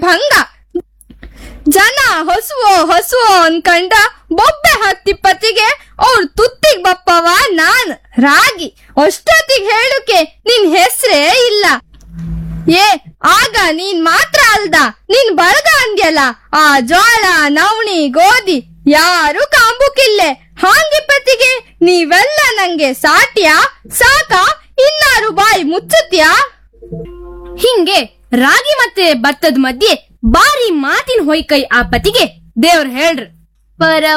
ಭಂಗ ಜನ ಹೊಸುವೋ ಹೊಸುವೋ ಅನ್ಕಂಡ ಬೊಬ್ಬೆ ಹತ್ತಿ ಪತಿಗೆ ಅವ್ರ ತುತ್ತಿಗ್ ಬಪ್ಪವ ನಾನ್ ರಾಗಿ ಅಷ್ಟೊತ್ತಿಗ್ ಹೇಳುಕೆ ನಿನ್ ಹೆಸ್ರೇ ಇಲ್ಲ ಏ ಆಗ ನೀನ್ ಮಾತ್ರ ಅಲ್ದ ನಿನ್ ಬಳಗ ಅಂದ್ಯಲ್ಲ ಆ ಜೋಳ ನವಣಿ ಗೋಧಿ ಯಾರು ಕಾಂಬುಕಿಲ್ಲೆ ಹಾಂಗಿಪ್ಪತ್ತಿಗೆ ನೀವೆಲ್ಲ ನಂಗೆ ಸಾಟ್ಯಾ ಸಾಕ ಇನ್ನಾರು ಬಾಯಿ ಮುಚ್ಚುತ್ಯಾ ಹಿಂಗೆ ರಾಗಿ ಮತ್ತೆ ಭತ್ತದ ಮಧ್ಯೆ ಬಾರಿ ಮಾತಿನ ಹೊಯ್ಕೈ ಆ ಪತಿಗೆ ದೇವ್ರ ಹೇಳ್ರಿ ಪರ